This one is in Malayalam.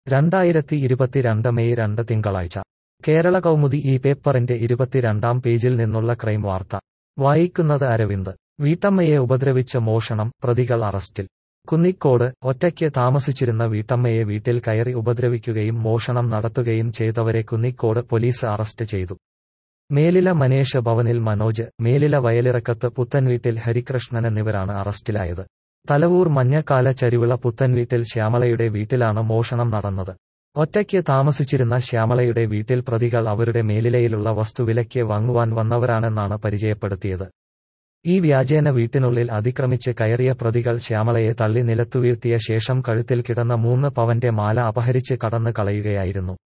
രണ്ടായിരത്തി ഇരുപത്തിരണ്ട് മെയ് രണ്ട് തിങ്കളാഴ്ച കേരള കൗമുദി ഈ പേപ്പറിന്റെ ഇരുപത്തിരണ്ടാം പേജിൽ നിന്നുള്ള ക്രൈം വാർത്ത വായിക്കുന്നത് അരവിന്ദ് വീട്ടമ്മയെ ഉപദ്രവിച്ച മോഷണം പ്രതികൾ അറസ്റ്റിൽ കുന്നിക്കോട് ഒറ്റയ്ക്ക് താമസിച്ചിരുന്ന വീട്ടമ്മയെ വീട്ടിൽ കയറി ഉപദ്രവിക്കുകയും മോഷണം നടത്തുകയും ചെയ്തവരെ കുന്നിക്കോട് പോലീസ് അറസ്റ്റ് ചെയ്തു മേലില മനേഷ് ഭവനിൽ മനോജ് മേലില വയലിറക്കത്ത് പുത്തൻവീട്ടിൽ ഹരികൃഷ്ണൻ എന്നിവരാണ് അറസ്റ്റിലായത് തലവൂർ മഞ്ഞക്കാല ചരിവിള പുത്തൻവീട്ടിൽ ശ്യാമളയുടെ വീട്ടിലാണ് മോഷണം നടന്നത് ഒറ്റയ്ക്ക് താമസിച്ചിരുന്ന ശ്യാമളയുടെ വീട്ടിൽ പ്രതികൾ അവരുടെ മേലിലയിലുള്ള വസ്തു വിലയ്ക്ക് വാങ്ങുവാൻ വന്നവരാണെന്നാണ് പരിചയപ്പെടുത്തിയത് ഈ വ്യാജേന വീട്ടിനുള്ളിൽ അതിക്രമിച്ച് കയറിയ പ്രതികൾ ശ്യാമളയെ തള്ളി നിലത്തുവീഴ്ത്തിയ ശേഷം കഴുത്തിൽ കിടന്ന മൂന്ന് പവന്റെ മാല അപഹരിച്ച് കടന്നു കളയുകയായിരുന്നു